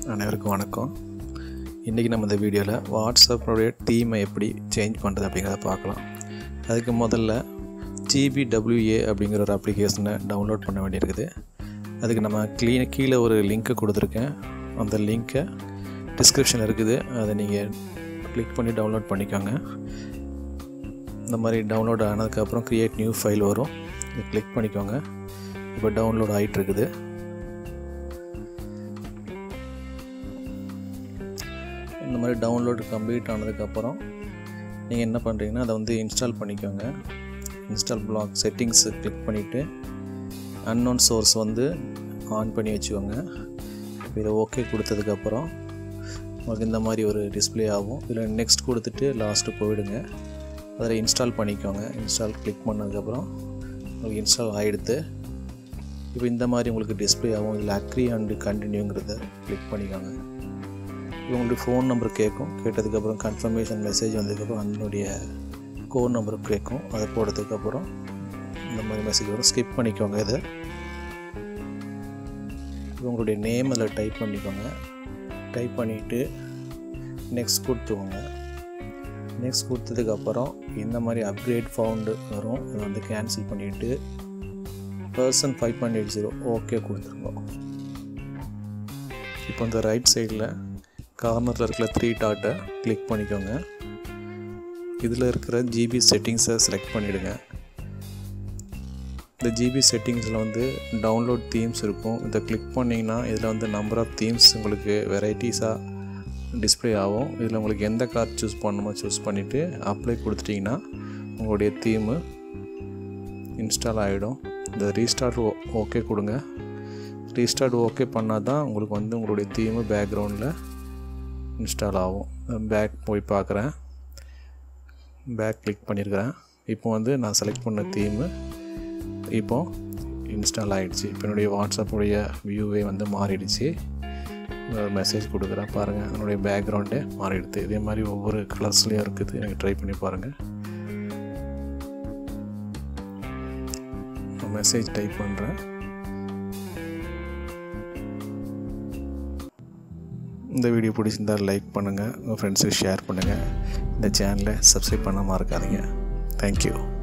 அனைவருக்கும் வணக்கம் இன்றைக்கி நம்ம இந்த வீடியோவில் வாட்ஸ்அப்போடைய தீமை எப்படி சேஞ்ச் பண்ணுறது அப்படிங்கிறத பார்க்கலாம் அதுக்கு முதல்ல ஜிபிடபிள்யூஏ அப்படிங்கிற ஒரு அப்ளிகேஷனை டவுன்லோட் பண்ண வேண்டியிருக்குது அதுக்கு நம்ம க்ளீன் கீழே ஒரு லிங்க்கை கொடுத்துருக்கேன் அந்த லிங்க்கை டிஸ்கிரிப்ஷன் இருக்குது அதை நீங்கள் கிளிக் பண்ணி டவுன்லோட் பண்ணிக்கோங்க இந்த மாதிரி டவுன்லோட் ஆனதுக்கப்புறம் க்ரியேட் நியூ ஃபைல் வரும் இதை கிளிக் பண்ணிக்கோங்க இப்போ டவுன்லோட் ஆகிட்டு இருக்குது இந்த மாதிரி டவுன்லோடு கம்ப்ளீட் ஆனதுக்கப்புறம் நீங்கள் என்ன பண்ணுறீங்கன்னா அதை வந்து இன்ஸ்டால் பண்ணிக்கோங்க இன்ஸ்டால் பிளாக் செட்டிங்ஸு கிளிக் பண்ணிவிட்டு அன்னோன் சோர்ஸ் வந்து ஆன் பண்ணி வச்சுக்கோங்க இப்போ இதை ஓகே கொடுத்ததுக்கப்புறம் உங்களுக்கு இந்த மாதிரி ஒரு டிஸ்பிளே ஆகும் இதில் நெக்ஸ்ட் கொடுத்துட்டு லாஸ்ட்டு போயிடுங்க அதில் இன்ஸ்டால் பண்ணிக்கோங்க இன்ஸ்டால் கிளிக் பண்ணதுக்கப்புறம் உங்களுக்கு இன்ஸ்டால் ஆகிடுது இப்போ இந்த மாதிரி உங்களுக்கு டிஸ்பிளே ஆகும் இதில் அக்ரி அண்டு கண்டினியூங்கிறத கிளிக் பண்ணிக்கோங்க இப்போ உங்களுக்கு ஃபோன் நம்பர் கேட்கும் கேட்டதுக்கப்புறம் கன்ஃபர்மேஷன் மெசேஜ் வந்ததுக்கப்புறம் அதனுடைய கோட் நம்பர் கேட்கும் அதை போட்டதுக்கப்புறம் இந்த மாதிரி மெசேஜ் வரும் ஸ்கிப் பண்ணிக்கோங்க இதை இப்போ உங்களுடைய நேம் அதில் டைப் பண்ணிக்கோங்க டைப் பண்ணிவிட்டு நெக்ஸ்ட் கொடுத்துக்கோங்க நெக்ஸ்ட் கொடுத்ததுக்கப்புறம் இந்த மாதிரி அப்கிரேட் ஃபவுண்டு வரும் இதை வந்து கேன்சல் பண்ணிவிட்டு person five point eight zero okay கொடுத்துருங்க இப்போ இந்த ரைட் சைடில் கார்னரில் இருக்கிற த்ரீ டாட்டை கிளிக் பண்ணிக்கோங்க இதில் இருக்கிற ஜிபி செட்டிங்ஸை செலக்ட் பண்ணிவிடுங்க இந்த ஜிபி செட்டிங்ஸில் வந்து டவுன்லோட் தீம்ஸ் இருக்கும் இதை கிளிக் பண்ணிங்கன்னா இதில் வந்து நம்பர் ஆஃப் தீம்ஸ் உங்களுக்கு வெரைட்டிஸாக டிஸ்பிளே ஆகும் இதில் உங்களுக்கு எந்த கார் சூஸ் பண்ணணுமோ சூஸ் பண்ணிவிட்டு அப்ளை கொடுத்துட்டிங்கன்னா உங்களுடைய தீமு இன்ஸ்டால் ஆகிடும் இந்த ரீஸ்டார்ட் ஓகே கொடுங்க ரீஸ்டார்ட் ஓகே பண்ணால் தான் உங்களுக்கு வந்து உங்களுடைய தீமு பேக்ரவுண்டில் இன்ஸ்டால் ஆகும் பேக் போய் பார்க்குறேன் பேக் கிளிக் பண்ணியிருக்கிறேன் இப்போ வந்து நான் செலக்ட் பண்ண தீமு இப்போ இன்ஸ்டால் ஆகிடுச்சு இப்போ என்னுடைய வாட்ஸ்அப்புடைய வியூவே வந்து மாறிடுச்சு மெசேஜ் கொடுக்குறேன் பாருங்கள் அதனுடைய பேக்ரவுண்டே மாறிடுது இதே மாதிரி ஒவ்வொரு கலர்ஸ்லேயும் இருக்குது எனக்கு ட்ரை பண்ணி பாருங்கள் மெசேஜ் டைப் பண்ணுறேன் இந்த வீடியோ பிடிச்சிருந்தால் லைக் பண்ணுங்கள் உங்கள் ஃப்ரெண்ட்ஸுக்கு ஷேர் பண்ணுங்கள் இந்த சேனலை சப்ஸ்கிரைப் பண்ணாமல் இருக்காதீங்க தேங்க்யூ